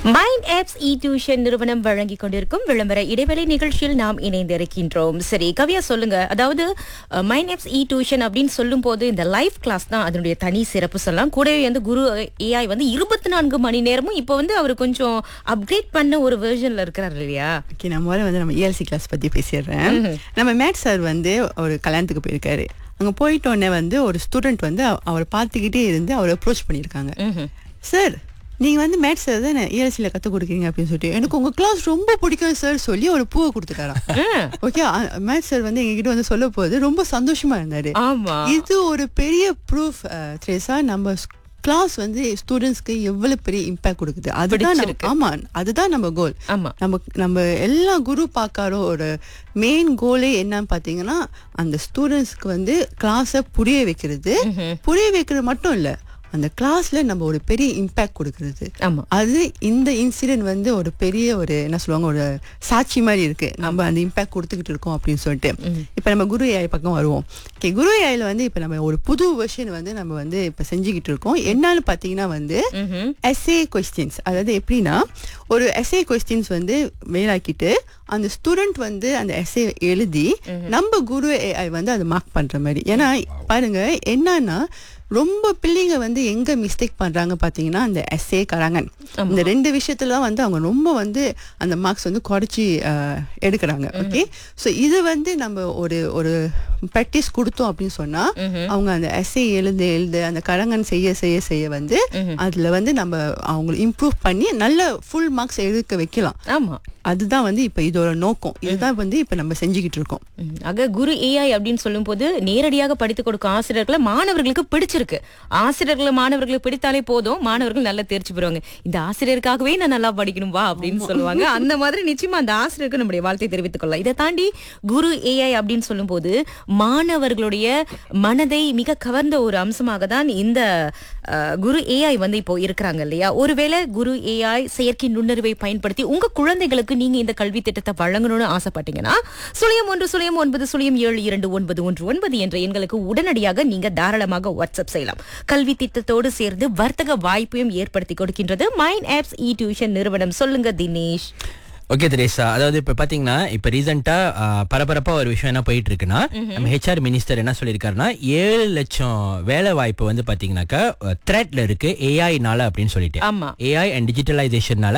Mind apps இ tuition நிறுவனம் வழங்கிக் கொண்டிருக்கும் விளம்பர இடைவேளை நிகழ்ச்சியில் நாம் இணைந்திருக்கின்றோம் சரி கவியா சொல்லுங்க அதாவது மைண்ட் ஆப்ஸ் இ டியூஷன் அப்படின்னு சொல்லும் போது இந்த லைவ் கிளாஸ் தான் அதனுடைய தனி சிறப்பு சொல்லலாம் கூடவே வந்து குரு ஏஐ வந்து இருபத்தி நான்கு மணி நேரமும் இப்போ வந்து அவர் கொஞ்சம் அப்கிரேட் பண்ண ஒரு வெர்ஷன்ல இருக்கிறார் இல்லையா ஓகே நான் முதல்ல வந்து நம்ம இஎல்சி கிளாஸ் பற்றி பேசிடுறேன் நம்ம மேட் சார் வந்து ஒரு கல்யாணத்துக்கு போயிருக்காரு அங்கே போயிட்டோடனே வந்து ஒரு ஸ்டூடெண்ட் வந்து அவ- அவரை பார்த்துக்கிட்டே இருந்து அவரை அப்ரோச் பண்ணியிருக்காங்க சார் நீங்கள் வந்து மேத்ஸ் சார் தான் இஎல்சியில் கற்றுக் கொடுக்குறீங்க அப்படின்னு சொல்லிட்டு எனக்கு உங்கள் கிளாஸ் ரொம்ப பிடிக்கும் சார் சொல்லி ஒரு பூவை கொடுத்துட்டாராம் ஓகே மேத்ஸ் சார் வந்து எங்ககிட்ட வந்து சொல்ல போது ரொம்ப சந்தோஷமா இருந்தாரு ஆமா இது ஒரு பெரிய ப்ரூஃப் த்ரேசா நம்ம கிளாஸ் வந்து ஸ்டூடெண்ட்ஸ்க்கு எவ்வளவு பெரிய இம்பாக்ட் கொடுக்குது அதுதான் நம்ம- பிடிச்சிருக்கு. ஆமா அதுதான் நம்ம கோல் ஆமா நம்ம நம்ம எல்லா குரு பார்க்காரோ ஒரு மெயின் கோலே என்னன்னு பார்த்தீங்கன்னா அந்த ஸ்டூடெண்ட்ஸ்க்கு வந்து கிளாஸை புரிய வைக்கிறது புரிய வைக்கிறது மட்டும் இல்லை அந்த கிளாஸ்ல நம்ம ஒரு பெரிய இம்பாக்ட் கொடுக்கறது ஆமா அது இந்த இன்சிடென்ட் வந்து ஒரு பெரிய ஒரு என்ன சொல்லுவாங்க ஒரு சாட்சி மாதிரி இருக்கு நம்ம அந்த இம்பாக்ட் கொடுத்துக்கிட்டு இருக்கோம் அப்படின்னு சொல்லிட்டு இப்போ நம்ம குரு ஏஐ பக்கம் வருவோம் ஓகே குரு ஏஐல வந்து இப்போ நம்ம ஒரு புது வெர்ஷன் வந்து நம்ம வந்து இப்போ செஞ்சுக்கிட்டு இருக்கோம் என்னன்னு பார்த்தீங்கன்னா வந்து ம்ஹும். எஸ்ஏ கொஸ்டின்ஸ் அதாவது எப்படின்னா ஒரு எஸ்ஏ கொஸ்டின்ஸ் வந்து மேலாக்கிட்டு அந்த ஸ்டூடெண்ட் வந்து அந்த எஸ்ஏ எழுதி நம்ம குரு ஏஐ வந்து அதை மார்க் பண்ற மாதிரி ஏன்னா பாருங்க என்னன்னா ரொம்ப பிள்ளைங்க வந்து எங்க மிஸ்டேக் பண்றாங்க பாத்தீங்கன்னா அந்த எஸ்ஏ கராங்கன் இந்த ரெண்டு விஷயத்துல தான் வந்து அவங்க ரொம்ப வந்து அந்த மார்க்ஸ் வந்து குறைச்சி அஹ், எடுக்கிறாங்க ஓகே ஸோ இது வந்து நம்ம ஒரு ஒரு ப்ராக்டிஸ் கொடுத்தோம் அப்படின்னு சொன்னா அவங்க அந்த எஸ்ஏ எழுத எழுத அந்த கரங்கன் செய்ய செய்ய செய்ய வந்து அதுல வந்து நம்ம அவங்க இம்ப்ரூவ் பண்ணி நல்ல ஃபுல் மார்க்ஸ் எடுக்க வைக்கலாம் ஆமா அதுதான் வந்து இப்ப இதோட நோக்கம் இதுதான் வந்து இப்ப நம்ம செஞ்சுக்கிட்டு இருக்கோம் ம். ஆக குரு ஏஐ அப்படின்னு சொல்லும்போது நேரடியாக படித்து கொடுக்கும் ஆசிரியர்களை மாணவர்களுக்கு பிடிச்சிருக்கு ஆசிரியர்களை மாணவர்களுக்கு பிடித்தாலே போதும் மாணவர்கள் நல்லா தேர்ச்சி பெறுவாங்க இந்த ஆசிரியருக்காகவே நான் நல்லா படிக்கணும் வா அப்படின்னு சொல்லுவாங்க அந்த மாதிரி நிச்சயமா அந்த ஆசிரியருக்கு நம்முடைய வாழ்த்தை தெரிவித்துக் கொள்ளலாம் இதை தாண்டி குரு ஏஐ அப்படின்னு சொல்லும்போது மாணவர்களுடைய மனதை மிக கவர்ந்த ஒரு அம்சமாக தான் இந்த அஹ், குரு ஏஐ வந்து இப்போ இருக்கிறாங்க இல்லையா ஒருவேளை குரு ஏஐ செயற்கை நுண்ணறிவை பயன்படுத்தி உங்க குழந்தைகளுக்கு நீங்க இந்த கல்வி திட்டத்தை வழங்கணும்னு ஆசைப்பட்டீங்கன்னா சுழியம் ஒன்று சுழியம் ஒன்பது சுழியம் ஏழு இரண்டு ஒன்பது ஒன்று ஒன்பது என்ற எண்களுக்கு உடனடியாக நீங்க தாராளமாக வாட்ஸ்அப் செய்யலாம் கல்வி திட்டத்தோடு சேர்ந்து வர்த்தக வாய்ப்பையும் ஏற்படுத்தி கொடுக்கின்றது மைண்ட் ஆப்ஸ் இ டியூஷன் நிறுவனம் சொல்லுங்க தினேஷ் ஓகே திரேசா அதாவது இப்ப பாத்தீங்கன்னா இப்ப ரீசெண்டா பரபரப்பா ஒரு விஷயம் என்ன போயிட்டு இருக்குன்னா நம்ம ஹெச்ஆர் மினிஸ்டர் என்ன சொல்லியிருக்காருன்னா ஏழு லட்சம் வேலை வாய்ப்பு வந்து பாத்தீங்கன்னாக்கா த்ரெட்ல இருக்கு ஏஐனால அப்படின்னு சொல்லிட்டு ஆமா ஏஐ அண்ட் டிஜிட்டலைசேஷனால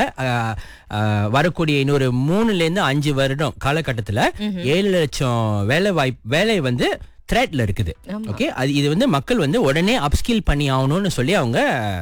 வரக்கூடிய இன்னொரு மூணுல இருந்து அஞ்சு வருடம் காலகட்டத்துல ஏழு லட்சம் வேலை வாய்ப்பு வேலை வந்து த்ரெட்ல இருக்குது ஓகே அது இது வந்து மக்கள் வந்து உடனே அப்ஸ்கில் பண்ணி ஆகணும்னு சொல்லி அவங்க